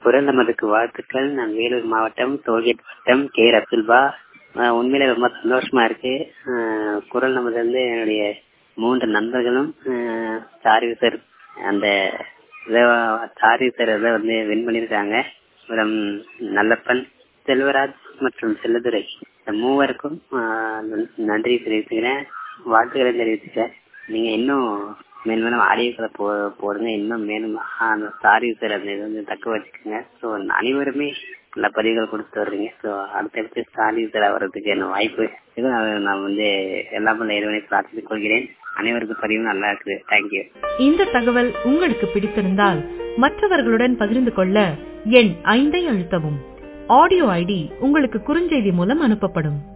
குரல் நமதுக்கு வாழ்த்துக்கள் நான் வேலூர் மாவட்டம் டோல்கேட் வட்டம் கே ரசுல்பா ஆஹ் உண்மையிலே ரொம்ப சந்தோஷமா இருக்கு ஆஹ் குரல் நமது வந்து என்னுடைய மூன்று நண்பர்களும் ஆஹ் சாரி சார் அந்த சாரி சார் இதை வந்து வின் பண்ணியிருக்காங்க அப்புறம் நல்லப்பன் செல்வராஜ் மற்றும் செல்லதுரை இந்த மூவருக்கும் ஆஹ் நன்றி தெரிவிச்சுக்கிறேன் வாழ்த்துக்களை தெரிவிச்சுக்கிறேன் நீங்க இன்னும் மேலும் மேலும் ஆடியோக்களை போ போடுங்க இன்னும் மேலும் அந்த சாரி சார் அந்த இது வந்து தக்க வச்சுக்கோங்க ஸோ அனைவருமே நல்ல பதிவுகள் கொடுத்து வர்றீங்க ஸோ அடுத்தடுத்து சாரி சார் வர்றதுக்கு என்ன வாய்ப்பு இது நான் வந்து எல்லாம் பண்ண இறைவனை பிரார்த்தித்துக் கொள்கிறேன் அனைவருக்கும் பதிவு நல்லா இருக்குது தேங்க்யூ இந்த தகவல் உங்களுக்கு பிடித்திருந்தால் மற்றவர்களுடன் பகிர்ந்து கொள்ள எண் ஐந்தை அழுத்தவும் ஆடியோ ஐடி உங்களுக்கு குறுஞ்செய்தி மூலம் அனுப்பப்படும்